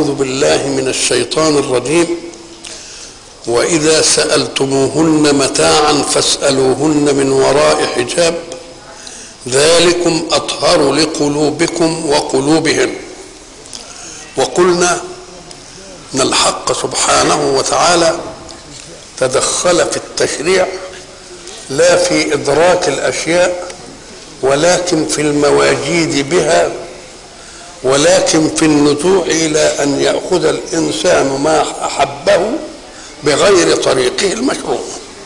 أعوذ بالله من الشيطان الرجيم وإذا سألتموهن متاعا فاسألوهن من وراء حجاب ذلكم أطهر لقلوبكم وقلوبهن وقلنا ان الحق سبحانه وتعالى تدخل في التشريع لا في ادراك الاشياء ولكن في المواجيد بها ولكن في النزوع الى ان ياخذ الانسان ما احبه بغير طريقه المشروع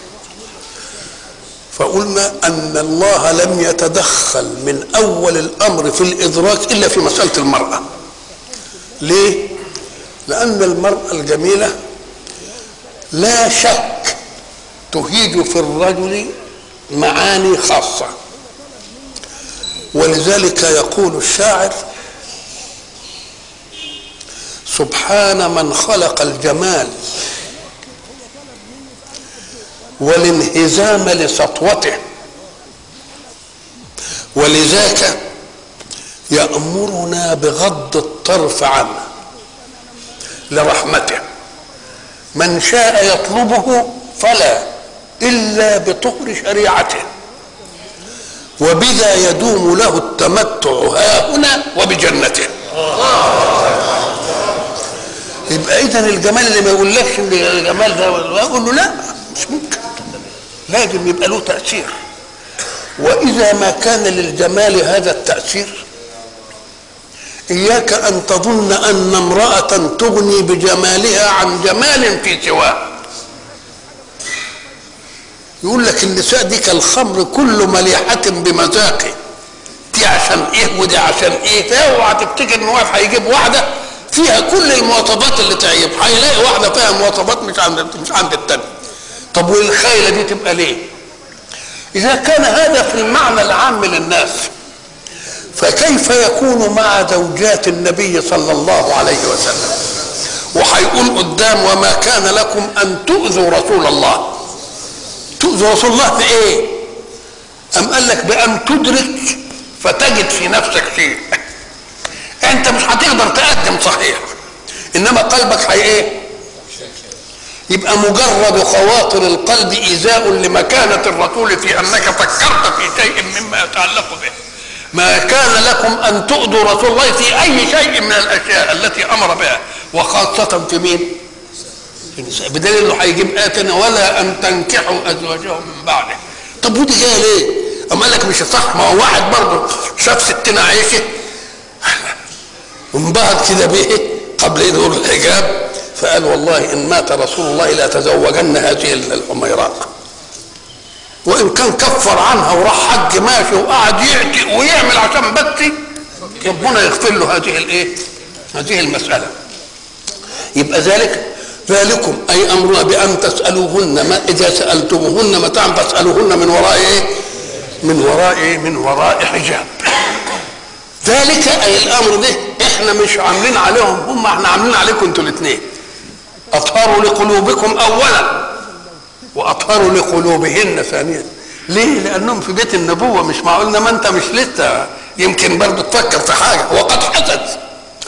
فقلنا ان الله لم يتدخل من اول الامر في الادراك الا في مساله المراه ليه لان المراه الجميله لا شك تهيج في الرجل معاني خاصه ولذلك يقول الشاعر سبحان من خلق الجمال والانهزام لسطوته ولذاك يأمرنا بغض الطرف عنه لرحمته من شاء يطلبه فلا إلا بطهر شريعته وبذا يدوم له التمتع ها هنا وبجنته يبقى اذا الجمال اللي ما يقولكش ان الجمال ده اقول له لا مش ممكن لازم يبقى له تاثير واذا ما كان للجمال هذا التاثير اياك ان تظن ان امراه تغني بجمالها عن جمال في سواه يقول لك النساء دي كالخمر كل مليحة بمذاقه دي عشان ايه ودي عشان ايه فاوعى تفتكر ان واحد هيجيب واحدة فيها كل المواصفات اللي تعيب هيلاقي واحدة فيها مواصفات مش عند مش عند التانية طب والخيلة دي تبقى ليه؟ إذا كان هذا في المعنى العام للناس فكيف يكون مع زوجات النبي صلى الله عليه وسلم وهيقول قدام وما كان لكم أن تؤذوا رسول الله تؤذي رسول الله في ايه ام قال لك بان تدرك فتجد في نفسك شيء انت مش هتقدر تقدم صحيح انما قلبك هي ايه يبقى مجرد خواطر القلب ايذاء لمكانه الرسول في انك فكرت في شيء مما يتعلق به ما كان لكم ان تؤذوا رسول الله في اي شيء من الاشياء التي امر بها وخاصه في مين بدليل انه هيجيب اتنا ولا ان تنكحوا ازواجهم من بعده طب ودي جايه ليه؟ اما قال لك مش صح ما هو واحد برضه شاف ستنا عائشه وانبهر كده به قبل ظهور الحجاب فقال والله ان مات رسول الله لاتزوجن هذه الحميراء وان كان كفر عنها وراح حج ماشي وقعد يعتق ويعمل عشان بس ربنا يغفر له هذه الايه؟ هذه المساله يبقى ذلك ذلكم اي امرنا بان تسالوهن ما اذا سالتموهن متاعا فاسالوهن من وراء ايه؟ من وراء ايه؟ من وراء حجاب. ذلك اي الامر ده احنا مش عاملين عليهم هم احنا عاملين عليكم انتوا الاثنين. اطهروا لقلوبكم اولا واطهروا لقلوبهن ثانيا. ليه؟ لانهم في بيت النبوه مش معقول ما انت مش لسه يمكن برضه تفكر في حاجه وقد حدث.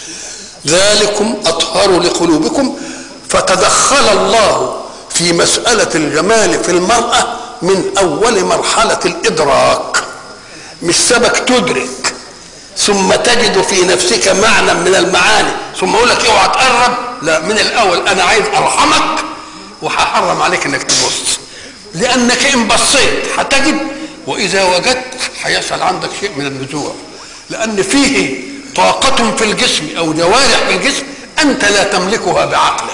ذلكم اطهر لقلوبكم فتدخل الله في مسألة الجمال في المرأة من أول مرحلة الإدراك مش سبك تدرك ثم تجد في نفسك معنى من المعاني ثم أقول لك اوعى تقرب لا من الأول أنا عايز أرحمك وهحرم عليك إنك تبص لأنك إن بصيت هتجد وإذا وجدت هيحصل عندك شيء من النزوع لأن فيه طاقة في الجسم أو جوارح في الجسم أنت لا تملكها بعقلك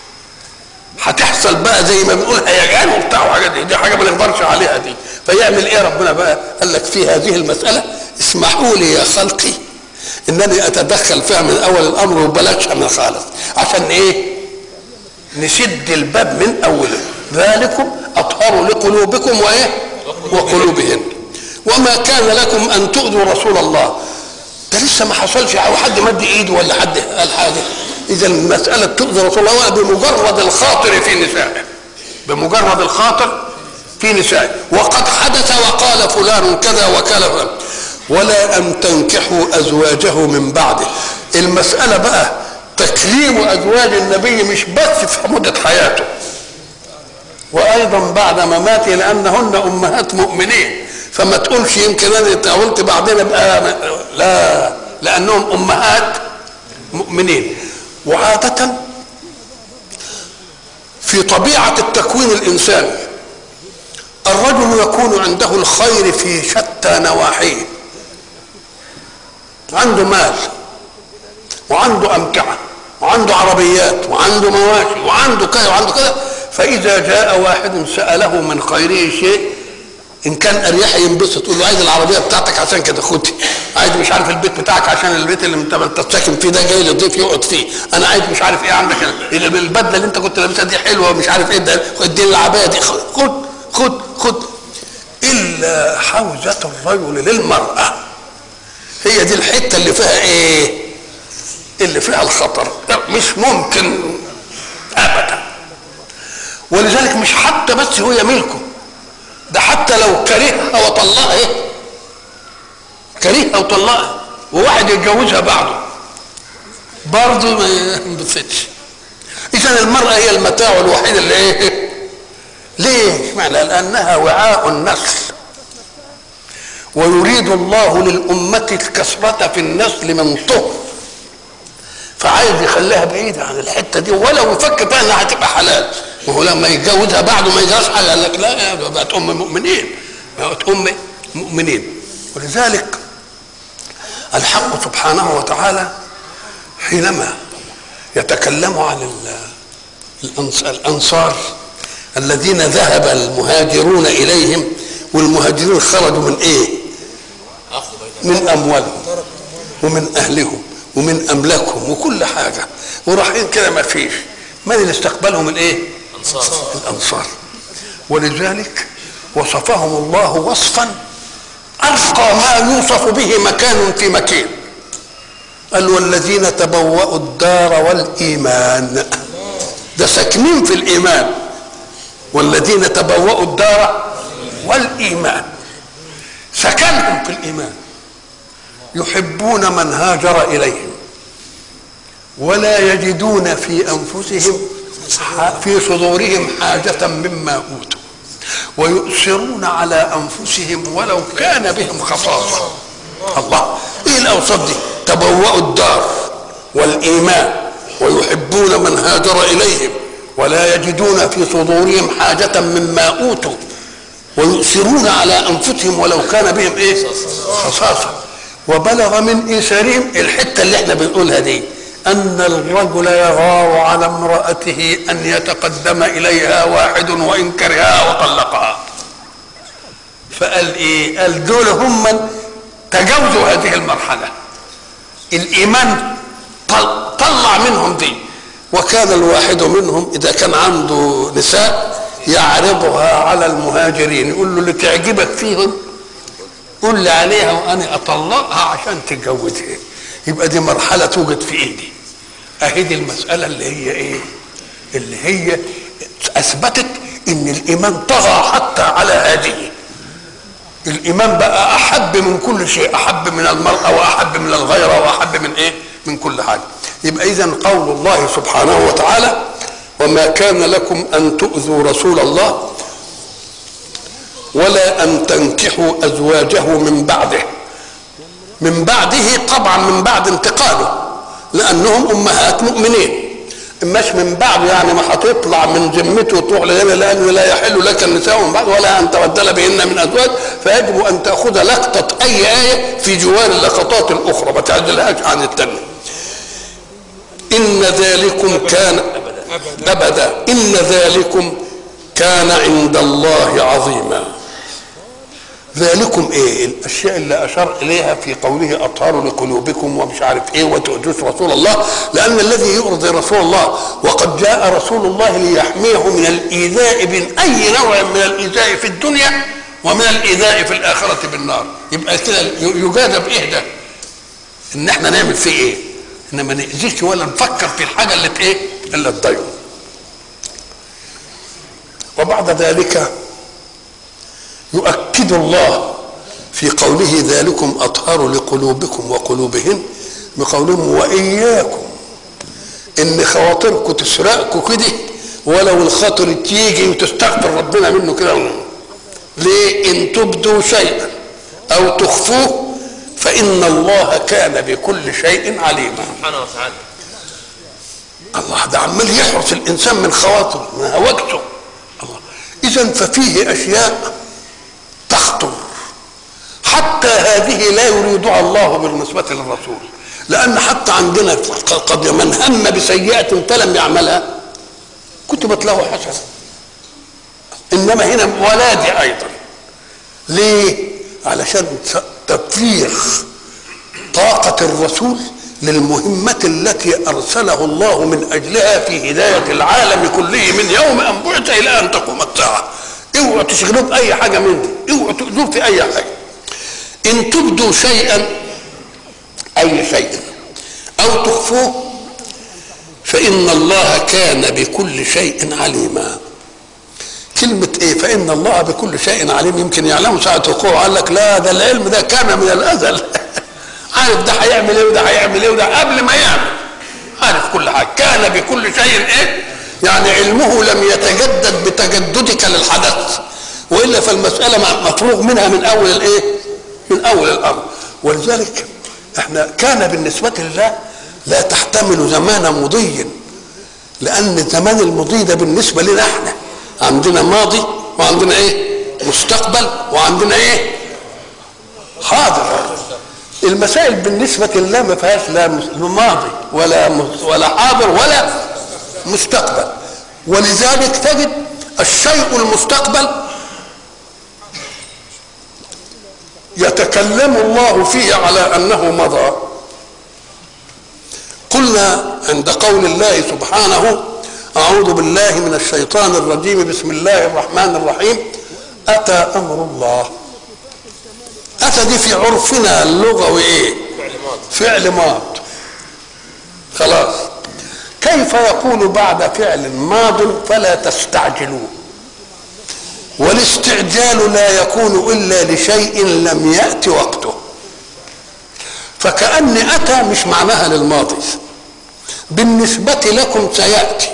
هتحصل بقى زي ما بنقول هيجان وبتاع وحاجات دي دي حاجه ما نقدرش عليها دي فيعمل ايه ربنا بقى قال لك في هذه المساله اسمحوا لي يا خلقي انني اتدخل فيها من اول الامر وبلاشها من خالص عشان ايه نسد الباب من اوله ذلكم اطهر لقلوبكم وايه وقلوبهن وما كان لكم ان تؤذوا رسول الله ده لسه ما حصلش او حد مد ايده ولا حد قال حاجه اذا المساله تؤذي رسول الله بمجرد الخاطر في نسائه بمجرد الخاطر في نسائه وقد حدث وقال فلان كذا وكذا فلان ولا ان تنكحوا ازواجه من بعده المساله بقى تكريم ازواج النبي مش بس في مده حياته وايضا بعد مماته لانهن امهات مؤمنين فما تقولش يمكن انا قلت بعدين ابقى لا لانهم امهات مؤمنين وعاده في طبيعه التكوين الانساني الرجل يكون عنده الخير في شتى نواحيه عنده مال وعنده أمتعة وعنده عربيات وعنده مواشي وعنده كذا وعنده كذا فإذا جاء واحد سأله من خيره شيء إن كان أريح ينبسط تقول له عايز العربية بتاعتك عشان كده خدها عايز مش عارف البيت بتاعك عشان البيت اللي انت ساكن فيه ده جاي لضيف يقعد فيه انا عايز مش عارف ايه عندك البدله اللي انت كنت لابسها دي حلوه ومش عارف ايه ده اديني العبايه دي خد خد خد الا حوزه الرجل للمراه هي دي الحته اللي فيها ايه اللي فيها الخطر مش ممكن ابدا ولذلك مش حتى بس هو ملكه ده حتى لو كرهها وطلقها ايه كرهها وطلقها وواحد يتجوزها بعده برضه ما ينبسطش اذا المراه هي المتاع الوحيد اللي ايه ليه معنى لانها وعاء النسل ويريد الله للأمة الكثرة في النسل من طهر فعايز يخليها بعيدة عن الحتة دي ولو يفكر بقى انها هتبقى حلال وهو لما يتجوزها بعده ما يجراش حاجة قال لك لا بقت أم مؤمنين بقت أم مؤمنين ولذلك الحق سبحانه وتعالى حينما يتكلم عن الأنصار الذين ذهب المهاجرون إليهم والمهاجرين خرجوا من ايه من اموالهم ومن اهلهم ومن املاكهم وكل حاجه ورايحين كده ما فيش من اللي استقبلهم الايه انصار الانصار ولذلك وصفهم الله وصفا ارقى ما يوصف به مكان في مكان قال والذين تبوأوا الدار والإيمان ده ساكنين في الإيمان والذين تبوأوا الدار والإيمان سكنهم في الإيمان يحبون من هاجر إليهم ولا يجدون في أنفسهم في صدورهم حاجة مما أوتوا ويؤثرون على أنفسهم ولو كان بهم خصاصة الله إيه الأوصاف دي تبوأوا الدار والإيمان ويحبون من هاجر إليهم ولا يجدون في صدورهم حاجة مما أوتوا ويؤثرون على انفسهم ولو كان بهم ايه خصاصه وبلغ من ايثارهم الحته اللي احنا بنقولها دي ان الرجل يغار على امراته ان يتقدم اليها واحد وان كرهها وطلقها فقال ايه قال دول هم من تجاوزوا هذه المرحله الايمان طلع منهم دي وكان الواحد منهم اذا كان عنده نساء يعرضها على المهاجرين يقول له اللي تعجبك فيهم قول لي عليها وانا اطلقها عشان تتجوزها يبقى دي مرحله توجد في ايدي اهي دي المساله اللي هي ايه اللي هي اثبتت ان الايمان طغى حتى على هذه الايمان بقى احب من كل شيء احب من المراه واحب من الغيره واحب من ايه من كل حاجه يبقى اذا قول الله سبحانه وتعالى وما كان لكم ان تؤذوا رسول الله ولا ان تنكحوا ازواجه من بعده من بعده طبعا من بعد انتقاله لانهم امهات مؤمنين مش من بعده يعني ما هتطلع من ذمته وتروح لهنا لانه لا يحل لك النساء من بعد ولا ان تبدل بهن من ازواج فيجب ان تاخذ لقطه اي ايه في جوار اللقطات الاخرى ما تعدلهاش عن الثانيه ان ذلكم كان ابدا ان ذلكم كان عند الله عظيما ذلكم ايه الاشياء اللي اشار اليها في قوله اطهار لقلوبكم ومش عارف ايه وتؤذوش رسول الله لان الذي يؤذي رسول الله وقد جاء رسول الله ليحميه من الايذاء من اي نوع من الايذاء في الدنيا ومن الايذاء في الاخره بالنار يبقى كده يجاد بايه ده ان احنا نعمل فيه ايه ان ما ناذيش ولا نفكر في الحاجه اللي ايه اللي تضايقه وبعد ذلك يؤكد الله في قوله ذلكم اطهر لقلوبكم وقلوبهن بقولهم واياكم ان خواطركم تسرقكم كده ولو الخاطر تيجي وتستغفر ربنا منه كده ليه ان تبدوا شيئا او تخفوه فان الله كان بكل شيء عليما سبحانه وتعالى الله ده عمال يحرس الانسان من خواطره من هوجته الله اذا ففيه اشياء تخطر حتى هذه لا يريدها الله بالنسبه للرسول لان حتى عندنا قد من هم بسيئه فلم يعملها كتبت له حسنه انما هنا ولادي ايضا ليه علشان تفريغ طاقه الرسول للمهمة التي أرسله الله من أجلها في هداية العالم كله من يوم أن بعث إلى أن تقوم الساعة اوعوا تشغلوه بأي حاجة من دي اوعوا تؤذوه في أي حاجة إن تبدوا شيئا أي شيء أو تخفوه فإن الله كان بكل شيء عليما كلمة إيه فإن الله بكل شيء عليم يمكن يعلمه ساعة وقوعه قال لك لا ده العلم ده كان من الأزل عارف ده هيعمل ايه وده هيعمل ايه وده قبل ما يعمل عارف كل حاجه كان بكل شيء ايه يعني علمه لم يتجدد بتجددك للحدث والا فالمساله مفروغ منها من اول الايه من اول الامر ولذلك احنا كان بالنسبه لله لا تحتمل زمان مضي لان الزمان المضي ده بالنسبه لنا احنا عندنا ماضي وعندنا ايه مستقبل وعندنا ايه حاضر المسائل بالنسبة لله ما فيهاش لا ماضي ولا ولا حاضر ولا مستقبل ولذلك تجد الشيء المستقبل يتكلم الله فيه على انه مضى قلنا عند قول الله سبحانه اعوذ بالله من الشيطان الرجيم بسم الله الرحمن الرحيم اتى امر الله اتى دي في عرفنا اللغوي ايه فعل ماض خلاص كيف يقول بعد فعل ماض فلا تستعجلوه والاستعجال لا يكون الا لشيء لم يات وقته فكأن أتى مش معناها للماضي بالنسبة لكم سيأتي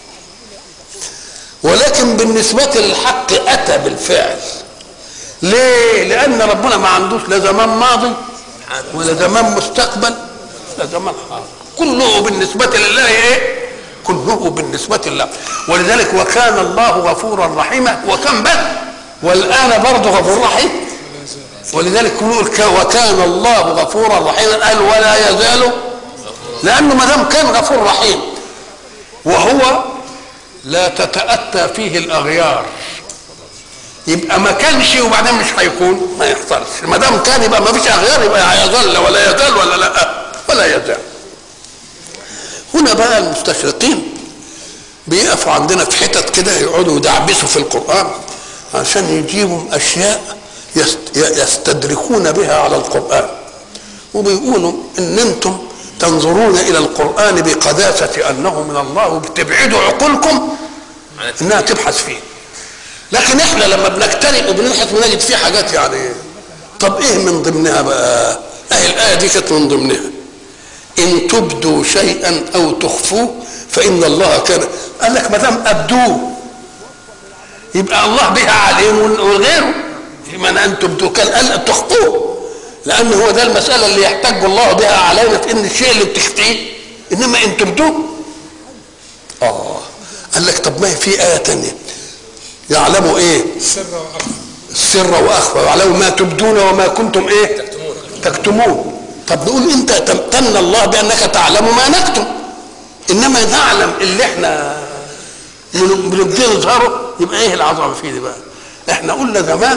ولكن بالنسبة للحق أتى بالفعل ليه؟ لأن ربنا ما عندوش لا زمان ماضي ولا زمان مستقبل لا زمان حاضر كله بالنسبة لله إيه؟ كله بالنسبة لله ولذلك وكان الله غفورا رحيما وكان بل والآن برضه غفور رحيم ولذلك يقول وكان الله غفورا رحيما قال ولا يزال لأنه ما دام كان غفور رحيم وهو لا تتأتى فيه الأغيار يبقى ما كانش وبعدين مش هيكون ما يحصلش ما دام كان يبقى ما فيش اغيار يبقى هيظل ولا يزال ولا لا ولا يزال هنا بقى المستشرقين بيقفوا عندنا في حتت كده يقعدوا يدعبسوا في القران عشان يجيبوا اشياء يستدركون بها على القران وبيقولوا ان انتم تنظرون الى القران بقداسه انه من الله وبتبعدوا عقولكم انها تبحث فيه لكن احنا لما بنجترئ وبنبحث بنجد فيه حاجات يعني طب ايه من ضمنها بقى اهي الايه دي كانت من ضمنها ان تبدوا شيئا او تخفوه فان الله كان قال لك ما دام ابدوه يبقى الله بها عليم وغيره من ان تبدوا كان قال تخفوه لان هو ده المساله اللي يحتاج الله بها علينا في ان الشيء اللي بتخفيه انما ان تبدوه اه قال لك طب ما هي في ايه تانيه يعلم ايه السر واخفى السر واخفى ويعلم ما تبدون وما كنتم ايه تكتمون تكتمون طب نقول انت تمتن الله بانك تعلم ما نكتم انما نعلم اللي احنا بنبتدي نظهره يبقى ايه العظمه فيه دي بقى احنا قلنا زمان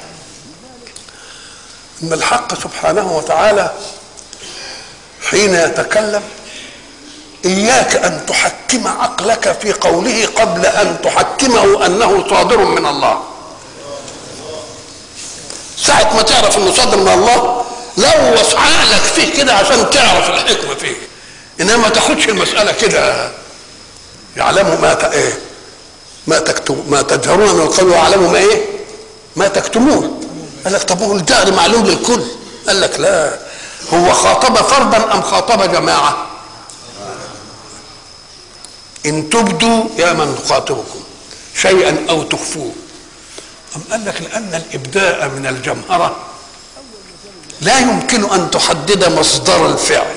ان الحق سبحانه وتعالى حين يتكلم إياك أن تحكم عقلك في قوله قبل أن تحكمه أنه صادر من الله ساعة ما تعرف أنه صادر من الله لوث عقلك فيه كده عشان تعرف الحكمة فيه إنما ما تاخدش المسألة كده يعلموا ما ت... إيه ما تكتم ما تجهرون من القول ويعلموا ما إيه ما تكتمون قال لك طب هو الجهر معلوم للكل قال لك لا هو خاطب فردا أم خاطب جماعة ان تبدوا يا من خاطبكم شيئا او تخفوه أم قال لك لأن الإبداء من الجمهرة لا يمكن أن تحدد مصدر الفعل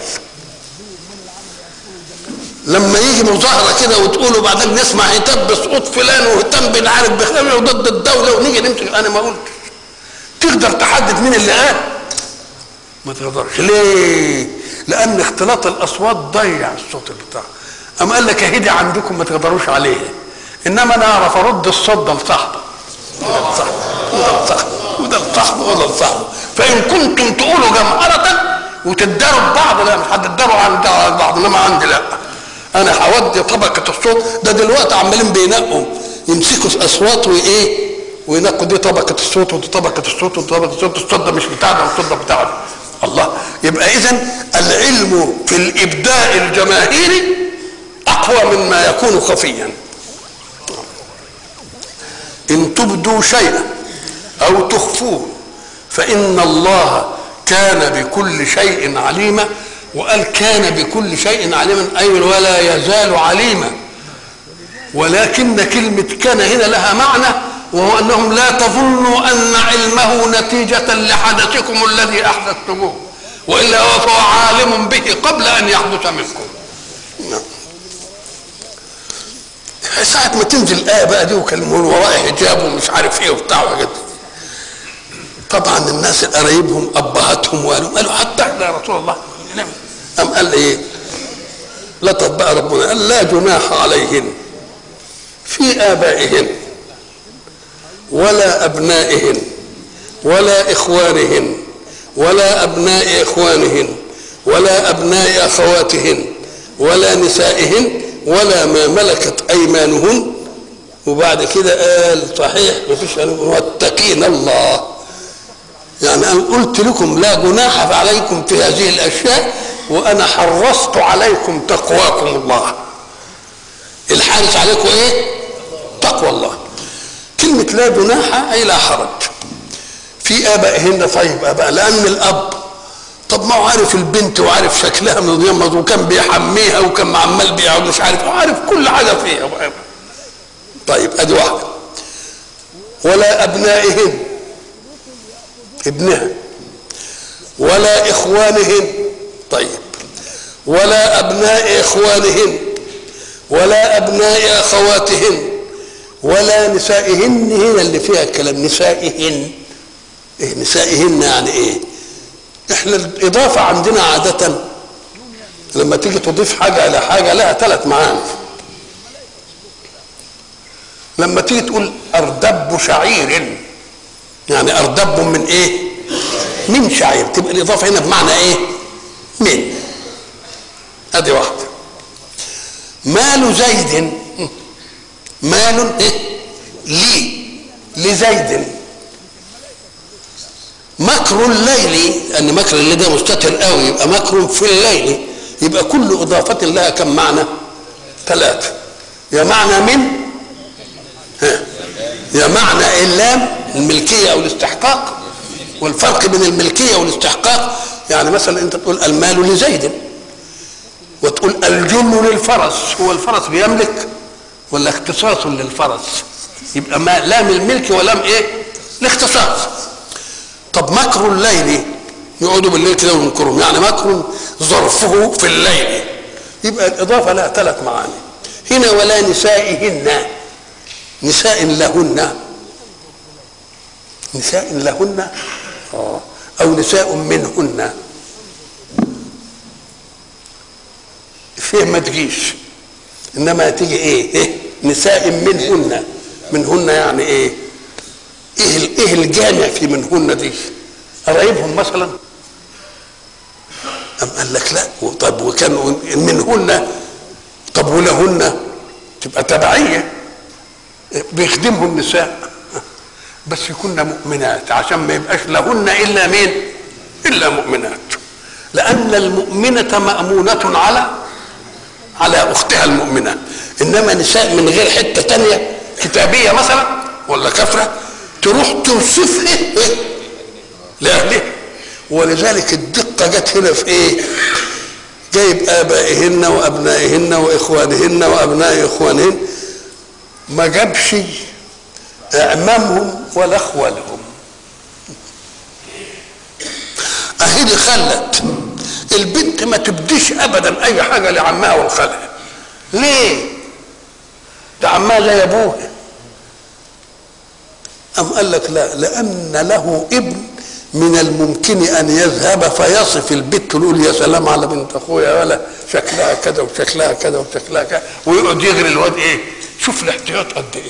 لما يجي مظاهرة كده وتقولوا بعدين نسمع هتاب بسقوط فلان وهتام بن عارف بخلاف وضد الدولة ونيجي نمسك أنا ما قلتش تقدر تحدد مين اللي قال ما تقدرش ليه؟ لأن اختلاط الأصوات ضيع الصوت بتاعه أم قال لك اهدي عندكم ما تقدروش عليه إنما أنا أعرف أرد الصوت ده لصاحبه وده لصاحبه وده لصاحبه وده لصاحبه وده لصاحبه فإن كنتم تقولوا جمهرة وتداروا ببعض لا مش هتداروا عند بعض إنما عندي لا أنا هودي طبقة الصوت ده دلوقتي عمالين بينقوا يمسكوا أصوات وإيه وينقوا دي طبقة الصوت ودي طبقة الصوت ودي طبقة الصوت الصوت ده مش بتاعنا والصوت ده بتاعنا الله يبقى إذا العلم في الإبداء الجماهيري أقوى مما يكون خفيا إن تبدوا شيئا أو تخفوه فإن الله كان بكل شيء عليما وقال كان بكل شيء عليما أي ولا يزال عليما ولكن كلمة كان هنا لها معنى وهو أنهم لا تظنوا أن علمه نتيجة لحدثكم الذي أحدثتموه وإلا هو فهو عالم به قبل أن يحدث منكم نعم. ساعة ما تنزل الآية بقى دي وكان من وراء حجاب ومش عارف إيه وبتاع وحاجات طبعا الناس قرايبهم أبهاتهم وقالوا قالوا حتى إحنا يا رسول الله أم قال إيه؟ لطف بقى ربنا قال لا جناح عليهن في آبائهن ولا أبنائهن ولا إخوانهن ولا أبناء إخوانهن ولا أبناء أخواتهن ولا نسائهن ولا ما ملكت أيمانهن وبعد كده قال صحيح مفيش واتقين الله يعني أنا قلت لكم لا جناح عليكم في هذه الأشياء وأنا حرصت عليكم تقواكم الله الحارس عليكم إيه؟ تقوى الله كلمة لا جناح أي لا حرج في آبائهن طيب آباء لأن الأب طب ما هو عارف البنت وعارف شكلها من يمض وكان بيحميها وكان عمال بيقعد مش عارف عارف كل حاجة فيها طيب أدي واحدة ولا أبنائهن ابنها ولا إخوانهن طيب ولا أبناء إخوانهن ولا أبناء أخواتهن ولا نسائهن هنا اللي فيها الكلام نسائهن إيه نسائهن يعني إيه إحنا الإضافة عندنا عادة لما تيجي تضيف حاجة إلى حاجة لها ثلاث معاني لما تيجي تقول أردب شعير يعني أردب من إيه من شعير تبقى الإضافة هنا بمعنى إيه من ادي واحده مال زيد مال إيه؟ لي لزيد مكر الليل لان مكر الليل ده مستتر قوي يبقى مكر في الليل يبقى كل اضافه لها كم معنى ثلاثه يا معنى من ها يا معنى اللام الملكيه او الاستحقاق والفرق بين الملكيه والاستحقاق يعني مثلا انت تقول المال لزيد وتقول الجن للفرس هو الفرس بيملك ولا اختصاص للفرس يبقى ما لام الملك ولام ايه الاختصاص طب مكر الليل يقعدوا بالليل كده وينكرهم يعني مكر ظرفه في الليل يبقى الاضافه لها ثلاث معاني هنا ولا نسائهن نساء لهن نساء لهن اه او نساء منهن فيه ما تجيش انما تيجي ايه ايه نساء منهن منهن يعني ايه ايه ايه الجامع في منهن دي قرايبهم مثلا أم قال لك لا طب وكان منهن طب ولهن تبقى تبعية بيخدمه النساء بس يكون مؤمنات عشان ما يبقاش لهن إلا مين إلا مؤمنات لأن المؤمنة مأمونة على على اختها المؤمنه انما نساء من غير حته تانية كتابيه مثلا ولا كفره تروح توصفها إيه؟ لاهلها ولذلك الدقه جت هنا في ايه جايب ابائهن وابنائهن واخوانهن وابناء اخوانهن ما جابش اعمامهم ولا اخوالهم اهي دي خلت البنت ما تبديش ابدا اي حاجه لعمها وخالها ليه ده عمها زي ابوها أم قال لك لا لأن له ابن من الممكن أن يذهب فيصف البت ويقول يا سلام على بنت أخويا ولا شكلها كذا وشكلها كذا وشكلها كذا ويقعد يغري الواد إيه شوف الاحتياط قد إيه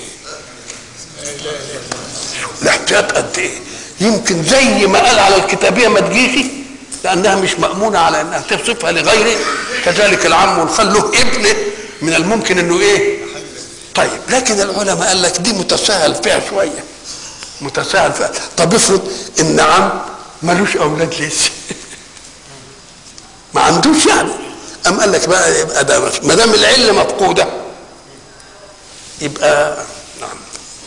شوف الاحتياط قد إيه يمكن زي ما قال على الكتابية ما تجيش لأنها مش مأمونة على أنها تصفها لغيره كذلك العم والخال له ابن من الممكن أنه إيه طيب لكن العلماء قال لك دي متساهل فيها شويه متساهل فيها طب افرض ان عم ملوش اولاد لسه ما عندوش يعني ام قال لك بقى يبقى ده ما دام العله مفقوده يبقى نعم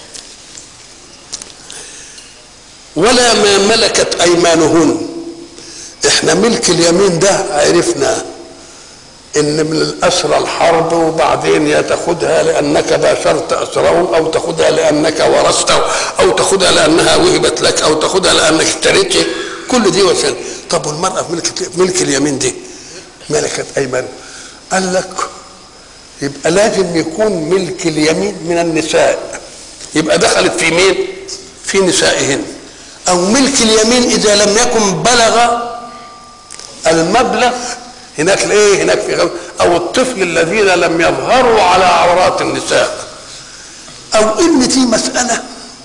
ولا ما ملكت ايمانهن احنا ملك اليمين ده عرفناه ان من الاسرى الحرب وبعدين يا تاخدها لانك باشرت اسره او تاخدها لانك ورثته او تاخدها لانها وهبت لك او تاخدها لانك اشتريتها كل دي وسائل طب والمراه في ملك ملك اليمين دي ملكت ايمان قال لك يبقى لازم يكون ملك اليمين من النساء يبقى دخلت في مين في نسائهن او ملك اليمين اذا لم يكن بلغ المبلغ هناك الايه هناك في غم او الطفل الذين لم يظهروا على عورات النساء او ان دي مساله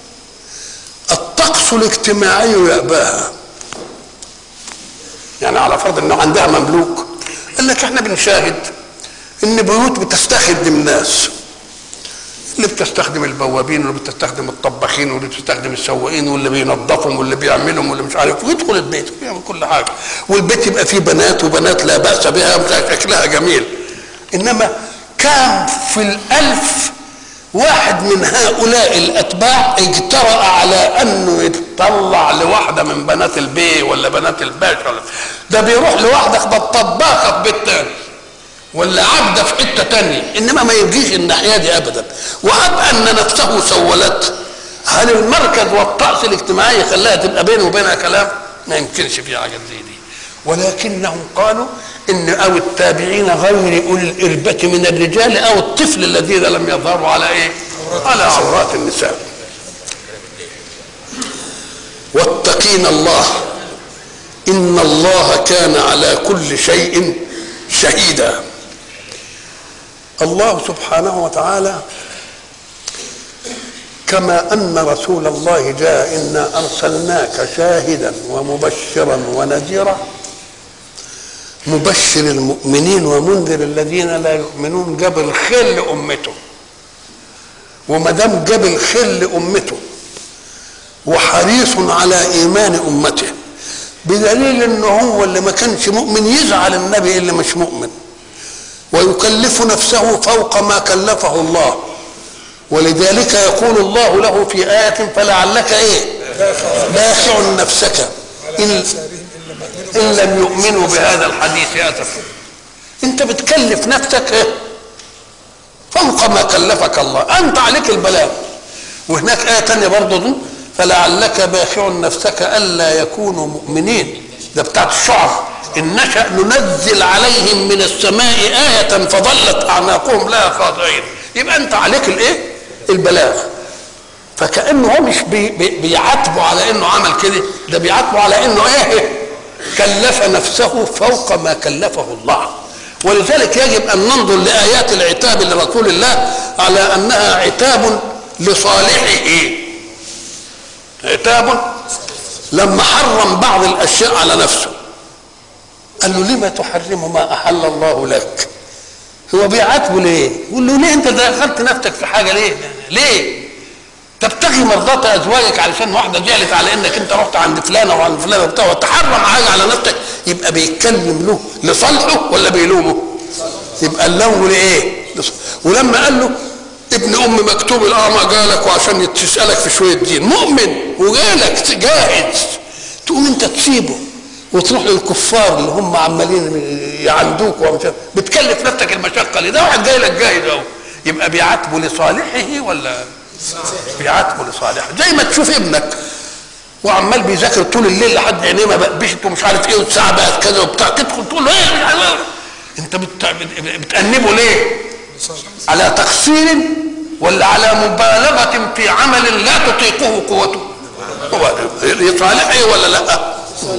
الطقس الاجتماعي يأباها يعني على فرض انه عندها مملوك قال لك احنا بنشاهد ان بيوت بتستخدم ناس اللي بتستخدم البوابين واللي بتستخدم الطباخين واللي بتستخدم السواقين واللي بينظفهم واللي بيعملهم واللي مش عارف ويدخل البيت ويعمل كل حاجه والبيت يبقى فيه بنات وبنات لا باس بها شكلها جميل انما كم في الالف واحد من هؤلاء الاتباع اجترأ على انه يتطلع لواحده من بنات البي ولا بنات الباشا ولا ده بيروح لواحده طباخه في بيت تاني ولا عبده في حته تانية انما ما يجيش الناحيه دي ابدا وهب ان نفسه سولته هل المركز والطقس الاجتماعي خلاها تبقى بينه وبينها كلام ما يمكنش في حاجه زي دي ولكنهم قالوا ان او التابعين غير اولي الاربه من الرجال او الطفل الذين لم يظهروا على ايه على عورات النساء واتقين الله ان الله كان على كل شيء شهيدا الله سبحانه وتعالى كما ان رسول الله جاء انا ارسلناك شاهدا ومبشرا ونذيرا مبشر المؤمنين ومنذر الذين لا يؤمنون جاب الخير لامته وما دام جاب الخير لامته وحريص على ايمان امته بدليل انه هو اللي ما كانش مؤمن يزعل النبي اللي مش مؤمن ويكلف نفسه فوق ما كلفه الله ولذلك يقول الله له في آية فلعلك إيه باخع نفسك إن, إن لم يؤمنوا بهذا الحديث أسفا أنت بتكلف نفسك إيه فوق ما كلفك الله أنت عليك البلاغ وهناك آية تانية برضه فلعلك باخع نفسك ألا يكونوا مؤمنين ده بتاعت الشعر إن نشأ ننزل عليهم من السماء آية فظلت أعناقهم لها خاضعين يبقى أنت عليك الإيه؟ البلاغ فكأنه هو مش بي بي بيعاتبه على إنه عمل كده ده بيعاتبه على إنه إيه؟ كلف نفسه فوق ما كلفه الله ولذلك يجب أن ننظر لآيات العتاب لرسول الله على أنها عتاب لصالحه عتاب لما حرم بعض الأشياء على نفسه قال له لما تحرم ما احل الله لك هو بيعاتبه ليه يقول له ليه انت دخلت نفسك في حاجه ليه ليه تبتغي مرضات ازواجك علشان واحده جعلت على انك انت رحت عند فلانه وعند فلانه وبتاع وتحرم حاجه على نفسك يبقى بيتكلم له لصالحه ولا بيلومه يبقى اللوم لايه ولما قال له ابن ام مكتوب الاعمى جالك وعشان تسالك في شويه دين مؤمن وجالك جاهز تقوم انت تسيبه وتروح للكفار اللي هم عمالين يعندوك ومش عارف. بتكلف نفسك المشقه ليه ده واحد جاي لك جاهز اهو يبقى بيعاتبه لصالحه ولا بيعاتبه لصالحه زي ما تشوف ابنك وعمال بيذاكر طول الليل لحد عينيه ما بقبشت ومش عارف ايه والساعه بقت كذا وبتاع تدخل تقول له ايه مش عارف إيه. انت بت... بت- بتأنبه ليه؟ على تقصير ولا على مبالغة في عمل لا تطيقه قوته هو لصالحه إيه ولا لا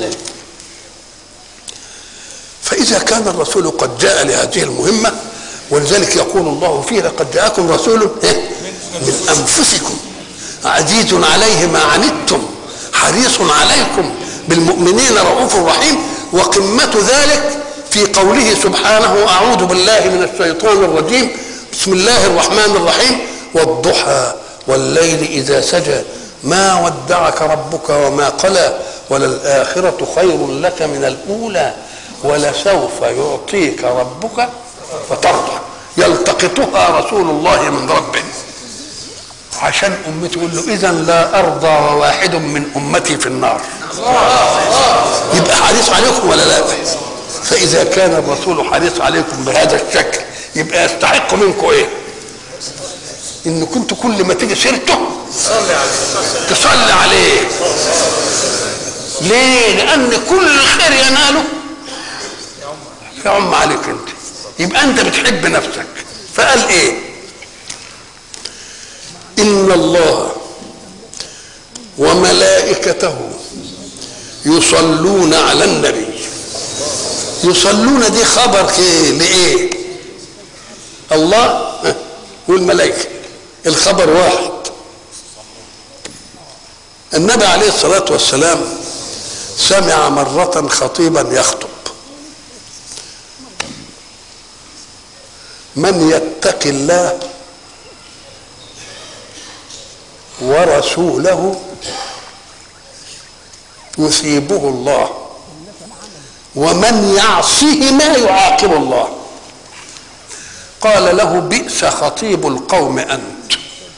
فإذا كان الرسول قد جاء لهذه المهمة ولذلك يقول الله فيه لقد جاءكم رسول إيه؟ من أنفسكم عزيز عليه ما عنتم حريص عليكم بالمؤمنين رؤوف رحيم وقمة ذلك في قوله سبحانه أعوذ بالله من الشيطان الرجيم بسم الله الرحمن الرحيم والضحى والليل إذا سجى ما ودعك ربك وما قلى وللآخرة خير لك من الأولى ولسوف يعطيك ربك فترضى يلتقطها رسول الله من ربه عشان امتي يقول له اذا لا ارضى وواحد من امتي في النار يبقى حريص عليكم ولا لا فاذا كان الرسول حريص عليكم بهذا الشكل يبقى يستحق منكم ايه ان كنت كل ما تيجي سيرته تصلي عليه ليه لان كل خير يناله يعم عليك انت يبقى انت بتحب نفسك فقال ايه ان الله وملائكته يصلون على النبي يصلون دي خبر كي- لايه الله والملائكه الخبر واحد النبي عليه الصلاه والسلام سمع مره خطيبا يخطب من يتق الله ورسوله يثيبه الله ومن يعصهما يعاقب الله قال له بئس خطيب القوم انت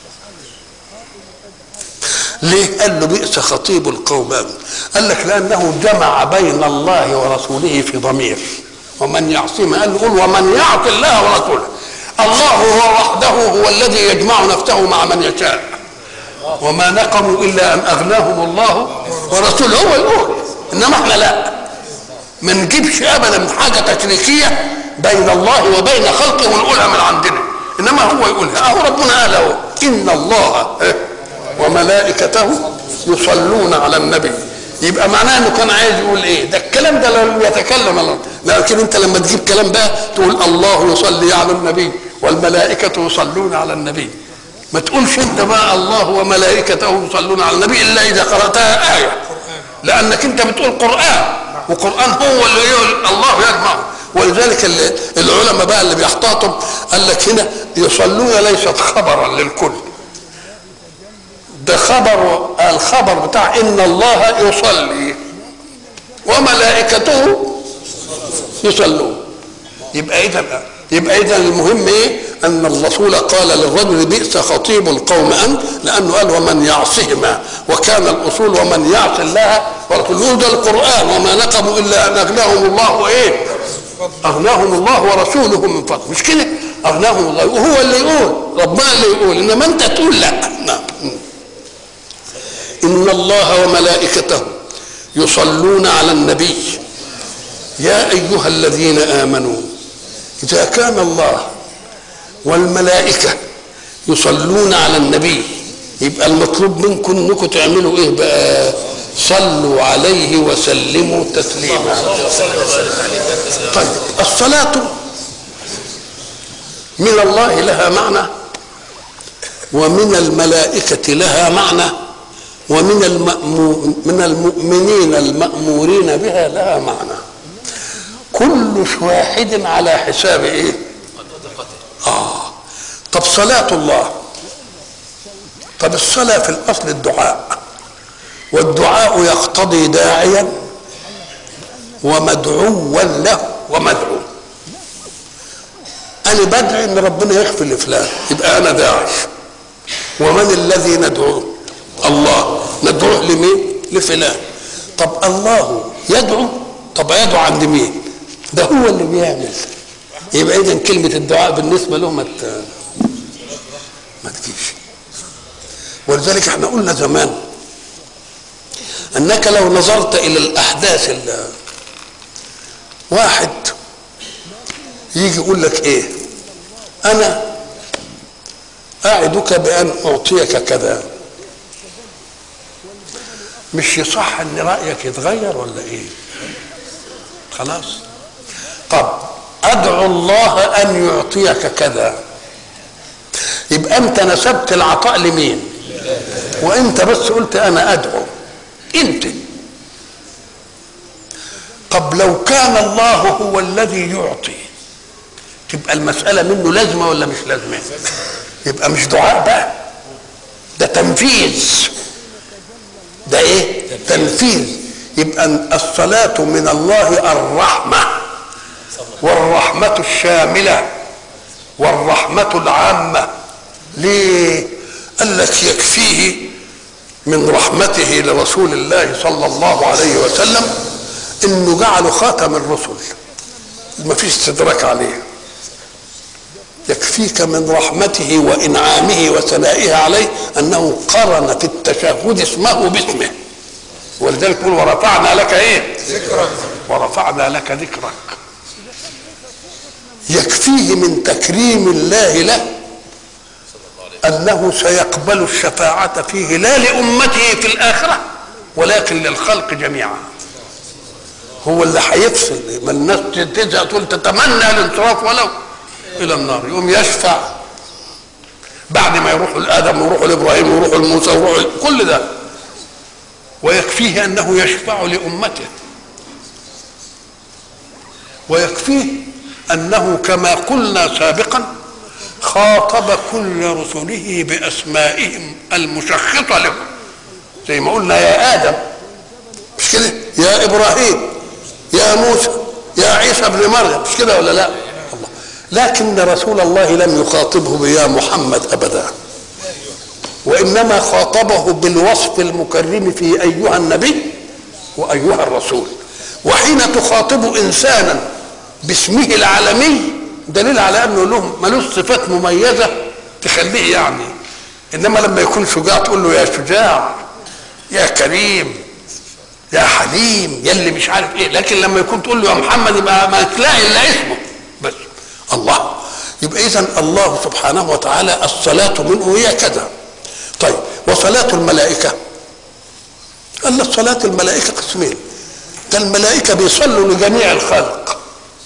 ليه قال له بئس خطيب القوم انت قال لك لانه جمع بين الله ورسوله في ضمير ومن يعصهما قال له قل ومن يعص الله ورسوله الله هو وحده هو الذي يجمع نفسه مع من يشاء وما نقموا الا ان اغناهم الله ورسوله هو يقول انما احنا لا ما نجيبش ابدا حاجه تشريكيه بين الله وبين خلقه ونقولها من عندنا انما هو يقولها اهو ربنا قال اهو ان الله إيه؟ وملائكته يصلون على النبي يبقى معناه انه كان عايز يقول ايه ده الكلام ده لو يتكلم الله لكن انت لما تجيب كلام بقى تقول الله يصلي على النبي والملائكه يصلون على النبي ما تقولش انت بقى الله وملائكته يصلون على النبي الا اذا قراتها ايه لانك انت بتقول قران وقران هو اللي يقول الله يجمعه ولذلك ال- العلماء بقى اللي بيحتاطوا قال لك هنا يصلون ليست خبرا للكل ده خبر الخبر بتاع ان الله يصلي وملائكته يصلون يبقى اذا يبقى اذا المهم ايه ان الرسول قال للرجل بئس خطيب القوم انت لانه قال ومن يعصهما وكان الاصول ومن يعص الله ورسوله ده القران وما نقموا الا ان اغناهم الله وايه اغناهم الله ورسوله من فضل مش كده اغناهم الله وهو اللي يقول ربنا اللي يقول انما انت تقول لا نعم ان الله وملائكته يصلون على النبي يا ايها الذين امنوا اذا كان الله والملائكه يصلون على النبي يبقى المطلوب منكم انكم تعملوا ايه بقى صلوا عليه وسلموا تسليما طيب الصلاه من الله لها معنى ومن الملائكه لها معنى ومن المأمو من المؤمنين المأمورين بها لها معنى كل واحد على حساب ايه اه طب صلاة الله طب الصلاة في الأصل الدعاء والدعاء يقتضي داعيا ومدعوا له ومدعو أنا بدعي إن ربنا يغفر لفلان يبقى أنا داعي ومن الذي ندعوه الله ندعوه لمين لفلان طب الله يدعو طب يده عند مين ده هو اللي بيعمل يبقى اذا كلمه الدعاء بالنسبه له ما ت- ما تجيش ولذلك احنا قلنا زمان انك لو نظرت الى الاحداث اللي واحد يجي يقول لك ايه انا اعدك بان اعطيك كذا مش يصح ان رايك يتغير ولا ايه خلاص طب ادعو الله ان يعطيك كذا يبقى انت نسبت العطاء لمين وانت بس قلت انا ادعو انت طب لو كان الله هو الذي يعطي تبقى المسألة منه لازمة ولا مش لازمة يبقى مش دعاء بقى ده تنفيذ ده ايه تنفيذ يبقى الصلاة من الله الرحمة والرحمة الشاملة والرحمة العامة ليه قال لك يكفيه من رحمته لرسول الله صلى الله عليه وسلم انه جعله خاتم الرسل ما فيش استدراك عليه يكفيك من رحمته وانعامه وثنائه عليه انه قرن في التشهد اسمه باسمه ولذلك يقول ورفعنا لك ايه ذكرك ورفعنا لك ذكرك يكفيه من تكريم الله له انه سيقبل الشفاعه فيه لا لامته في الاخره ولكن للخلق جميعا هو اللي هيفصل ما الناس تزهق تقول تتمنى الانصراف ولو الى النار يقوم يشفع بعد ما يروحوا لادم ويروحوا لابراهيم ويروحوا لموسى ويروحوا كل ده ويكفيه انه يشفع لامته ويكفيه انه كما قلنا سابقا خاطب كل رسله باسمائهم المشخصه لهم زي ما قلنا يا ادم مش كده يا ابراهيم يا موسى يا عيسى ابن مريم مش كده ولا لا الله لكن رسول الله لم يخاطبه بيا محمد ابدا وانما خاطبه بالوصف المكرم في ايها النبي وايها الرسول وحين تخاطب انسانا باسمه العالمي دليل على انه له ملوش صفات مميزه تخليه يعني انما لما يكون شجاع تقول له يا شجاع يا كريم يا حليم يا اللي مش عارف ايه لكن لما يكون تقول له يا محمد يبقى ما تلاقي الا اسمه بس الله يبقى اذا الله سبحانه وتعالى الصلاه منه هي كذا طيب وصلاه الملائكه قال لك صلاه الملائكه قسمين ده الملائكه بيصلوا لجميع الخلق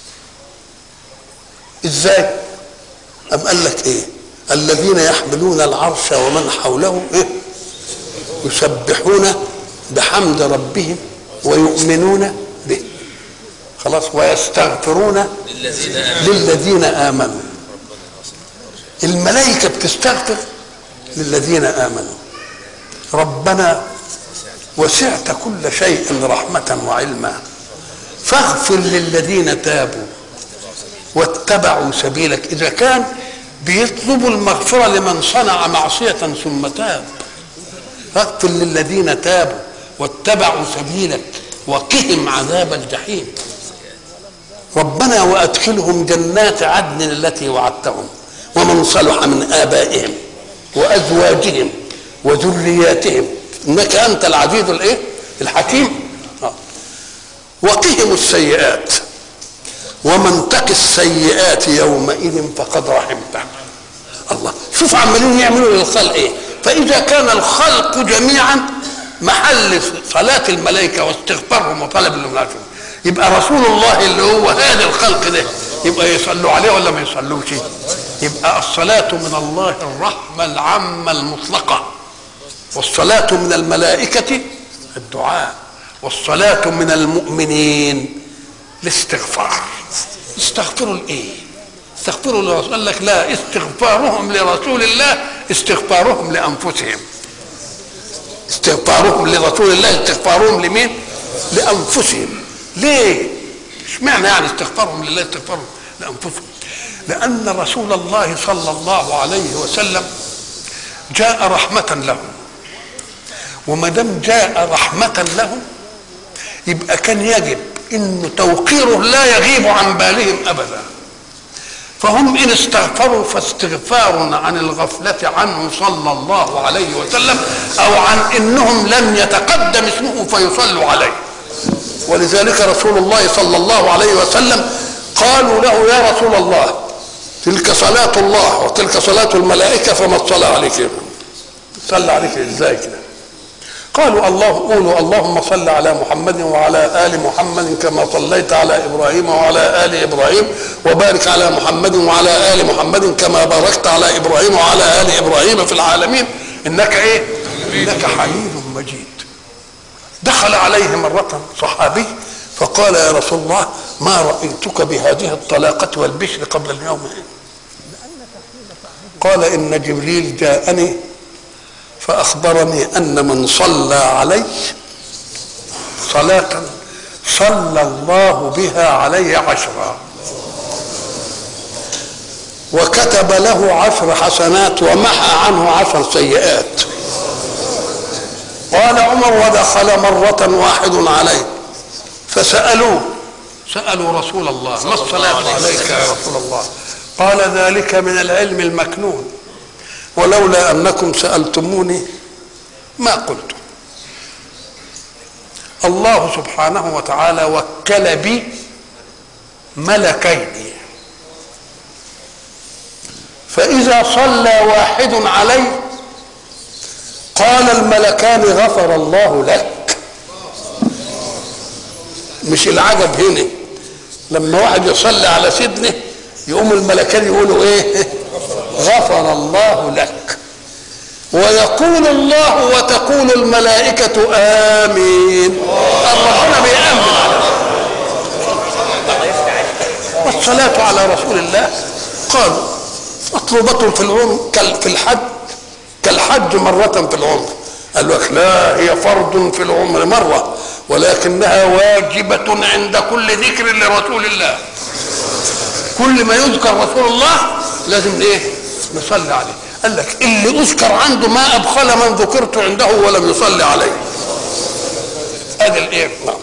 ازاي ام قال لك ايه الذين يحملون العرش ومن حوله إيه؟ يسبحون بحمد ربهم ويؤمنون به خلاص ويستغفرون للذين آمنوا للذين امنوا الملائكه بتستغفر للذين امنوا ربنا وسعت كل شيء رحمه وعلما فاغفر للذين تابوا واتبعوا سبيلك اذا كان بيطلبوا المغفره لمن صنع معصيه ثم تاب فاغفر للذين تابوا واتبعوا سبيلك وقهم عذاب الجحيم ربنا وادخلهم جنات عدن التي وعدتهم ومن صلح من ابائهم وازواجهم وذرياتهم انك انت العزيز الايه الحكيم آه. وقهم السيئات ومن تق السيئات يومئذ فقد رحمته الله شوف عمالين يعملوا للخلق ايه فاذا كان الخلق جميعا محل صلاة الملائكة واستغفارهم وطلب المنافع يبقى رسول الله اللي هو هذا الخلق ده يبقى يصلوا عليه ولا ما يصلوش يبقى الصلاة من الله الرحمة العامة المطلقة والصلاة من الملائكة الدعاء والصلاة من المؤمنين الاستغفار استغفروا الايه استغفروا لرسول قال لك لا استغفارهم لرسول الله استغفارهم لانفسهم استغفارهم لرسول الله استغفارهم لمين لانفسهم ليه اشمعنى يعني استغفارهم لله استغفارهم لانفسهم لان رسول الله صلى الله عليه وسلم جاء رحمه لهم وما دام جاء رحمه لهم يبقى كان يجب إن توقيره لا يغيب عن بالهم أبدا فهم إن استغفروا فاستغفار عن الغفلة عنه صلى الله عليه وسلم أو عن إنهم لم يتقدم اسمه فيصلوا عليه ولذلك رسول الله صلى الله عليه وسلم قالوا له يا رسول الله تلك صلاة الله وتلك صلاة الملائكة فما تصلى عليك صلى عليك ازاي كده قالوا الله قولوا اللهم صل على محمد وعلى ال محمد كما صليت على ابراهيم وعلى ال ابراهيم وبارك على محمد وعلى ال محمد كما باركت على ابراهيم وعلى ال ابراهيم في العالمين انك ايه؟ انك حميد مجيد دخل عليه مرة صحابي فقال يا رسول الله ما رأيتك بهذه الطلاقة والبشر قبل اليوم قال إن جبريل جاءني فأخبرني أن من صلى علي صلاة صلى الله بها علي عشرا وكتب له عشر حسنات ومحى عنه عشر سيئات قال عمر ودخل مرة واحد عليه فسألوه سألوا رسول الله ما الصلاة عليك يا رسول الله قال ذلك من العلم المكنون ولولا أنكم سألتموني ما قلت الله سبحانه وتعالى وكل بي ملكين فإذا صلى واحد علي قال الملكان غفر الله لك مش العجب هنا لما واحد يصلي على سيدنا يقوم الملكان يقولوا ايه غفر الله لك ويقول الله وتقول الملائكة آمين ربنا بيأمن على والصلاة على رسول الله قالوا مطلوبة في العمر في الحج كالحج مرة في العمر قال لك لا هي فرض في العمر مرة ولكنها واجبة عند كل ذكر لرسول الله كل ما يذكر رسول الله لازم ايه نصلي عليه قال لك اللي اذكر عنده ما ابخل من ذكرت عنده ولم يصلي عليه هذا الايه نعم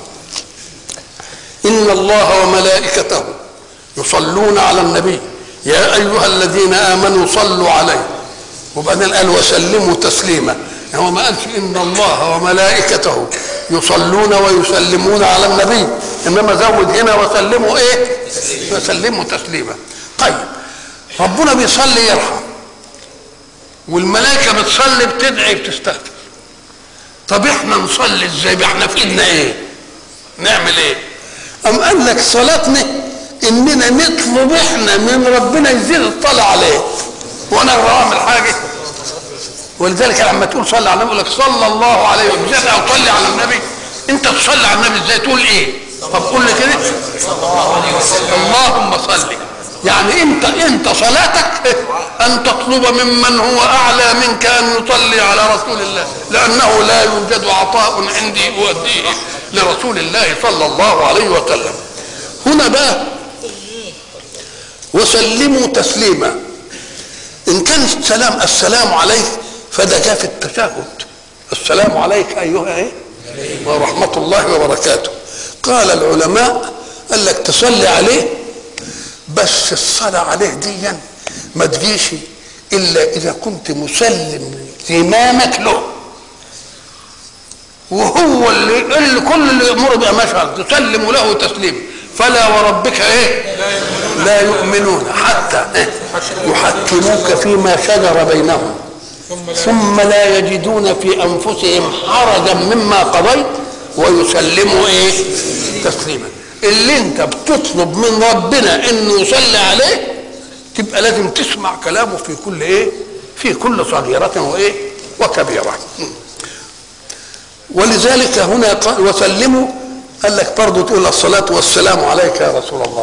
ان الله وملائكته يصلون على النبي يا ايها الذين امنوا صلوا عليه وبعدين قال وسلموا تسليما يعني هو ما قالش ان الله وملائكته يصلون ويسلمون على النبي انما زود هنا وسلموا ايه وسلموا تسليما طيب ربنا بيصلي يرحم والملائكه بتصلي بتدعي بتستغفر طب احنا نصلي ازاي احنا في ايدنا ايه نعمل ايه ام قال لك صلاتنا اننا نطلب احنا من ربنا يزيد الطلع عليه وانا اعمل حاجه ولذلك لما تقول صلى على النبي يقول لك صلى الله عليه وسلم او صلي على النبي انت تصلي على النبي ازاي تقول ايه طب قول لي كده اللهم صل يعني انت انت صلاتك ان تطلب ممن هو اعلى منك ان يصلي على رسول الله لانه لا يوجد عطاء عندي اؤديه لرسول الله صلى الله عليه وسلم هنا بقى وسلموا تسليما ان كان السلام السلام عليك فده جاء في التشهد السلام عليك ايها ايه ورحمه الله وبركاته قال العلماء قال لك تصلي عليه بس الصلاة عليه دي ما تجيش إلا إذا كنت مسلم زمامك له وهو اللي, اللي كل اللي يأمر بأمشهر تسلم له تسليم فلا وربك ايه لا يؤمنون حتى إيه؟ يحكموك فيما شجر بينهم ثم لا يجدون في انفسهم حرجا مما قضيت ويسلموا ايه تسليما اللي انت بتطلب من ربنا انه يصلي عليه تبقى لازم تسمع كلامه في كل ايه في كل صغيرة وايه وكبيرة ولذلك هنا قال وسلموا قال لك برضه تقول الصلاة والسلام عليك يا رسول الله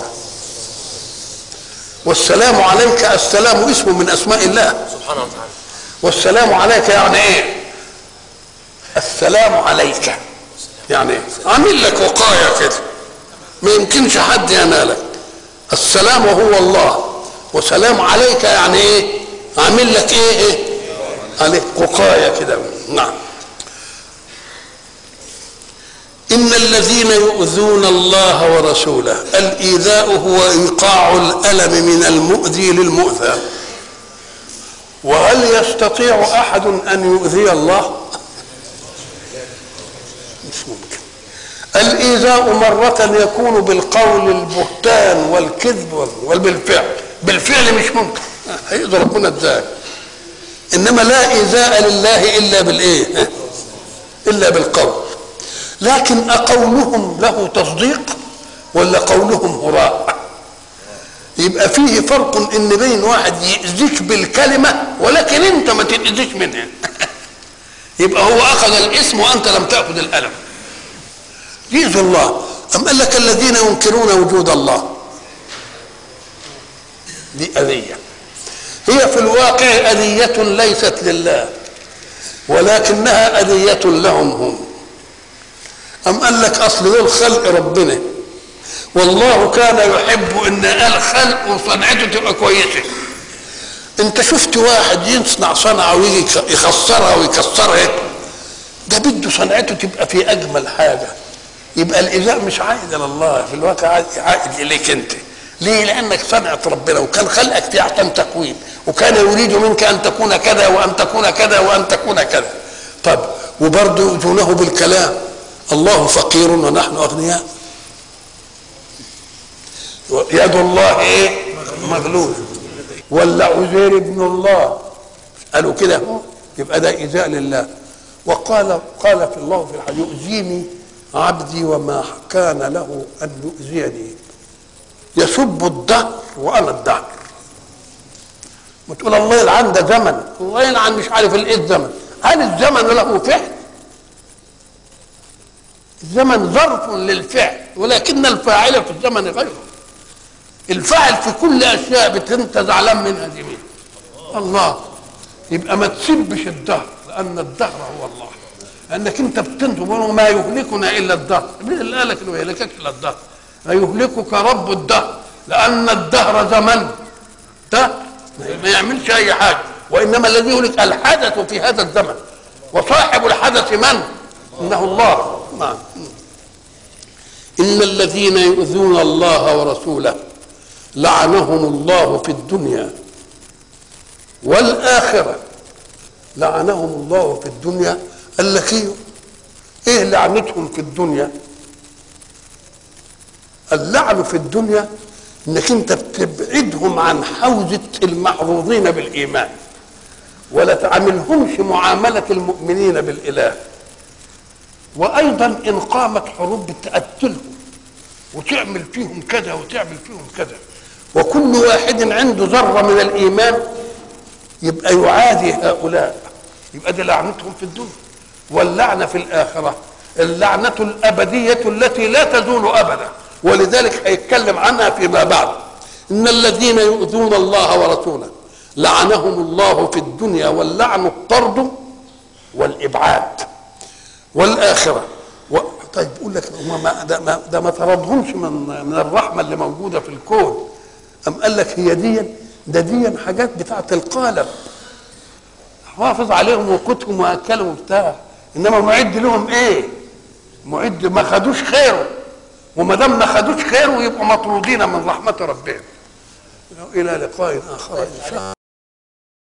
والسلام عليك السلام اسم من اسماء الله سبحانه وتعالى والسلام عليك يعني ايه السلام عليك يعني ايه عامل لك وقايه كده ما يمكنش حد ينالك السلام هو الله وسلام عليك يعني ايه عامل لك ايه ايه عليك وقايه كده نعم إن الذين يؤذون الله ورسوله الإيذاء هو إيقاع الألم من المؤذي للمؤذى وهل يستطيع أحد أن يؤذي الله مش ممكن الإيذاء مرة يكون بالقول البهتان والكذب وبالفعل بالفعل مش ممكن هيقدر ربنا ازاي انما لا ايذاء لله الا بالايه الا بالقول لكن اقولهم له تصديق ولا قولهم هراء يبقى فيه فرق ان بين واحد يأذيك بالكلمة ولكن انت ما تتأذيش منها يبقى هو اخذ الاسم وانت لم تأخذ الالم يأذي الله أم قال لك الذين ينكرون وجود الله دي أذية هي في الواقع أذية ليست لله ولكنها أذية لهم هم أم قال لك أصل دول خلق ربنا والله كان يحب ان الخلق وصنعته تبقى كويسه انت شفت واحد يصنع صنعه ويجي يخسرها ويكسرها ده بده صنعته تبقى في اجمل حاجه يبقى الايذاء مش عائد الى الله في الواقع عائد اليك انت ليه لانك صنعت ربنا وكان خلقك في احسن تقويم وكان يريد منك ان تكون كذا وان تكون كذا وان تكون كذا طب وبرضه يؤذونه بالكلام الله فقير ونحن اغنياء يد الله ايه مغلول ولا عزير ابن الله قالوا كده يبقى ده ايذاء لله وقال قال في الله في الحديث يؤذيني عبدي وما كان له ان يؤذيني يسب الدهر وانا الدهر وتقول الله يلعن ده زمن الله يلعن مش عارف الايه الزمن هل الزمن له فعل الزمن ظرف للفعل ولكن الفاعل في الزمن غيره الفاعل في كل اشياء انت زعلان منها دي مين الله يبقى ما تسبش الدهر لان الدهر هو الله لانك انت بتنتم ما يهلكنا الا الدهر مين اللي قالك انه يهلكك الا الدهر لا يهلكك رب الدهر لان الدهر زمن ده ما يعملش اي حاجه وانما الذي يهلك الحدث في هذا الزمن وصاحب الحدث من انه الله نعم ان الذين يؤذون الله ورسوله لعنهم الله في الدنيا والآخرة لعنهم الله في الدنيا قال لك ايه ايه لعنتهم في الدنيا اللعن في الدنيا انك انت بتبعدهم عن حوزة المحظوظين بالإيمان ولا تعاملهمش معاملة المؤمنين بالإله وأيضا إن قامت حروب بتقتلهم وتعمل فيهم كذا وتعمل فيهم كذا وكل واحد عنده ذره من الايمان يبقى يعادي هؤلاء يبقى دي لعنتهم في الدنيا واللعنه في الاخره اللعنه الابديه التي لا تزول ابدا ولذلك هيتكلم عنها فيما بعد ان الذين يؤذون الله ورسوله لعنهم الله في الدنيا واللعن الطرد والابعاد والاخره و... طيب يقول لك ما ده ما, ده ما طردهمش من من الرحمه اللي موجوده في الكون أم قال لك هي دي ده دي حاجات بتاعت القالب حافظ عليهم وقوتهم واكلهم وبتاع انما معد لهم ايه؟ معد ما خدوش خيره وما دام ما خدوش خيره يبقوا مطرودين من رحمه ربهم الى لقاء اخر ان شاء الله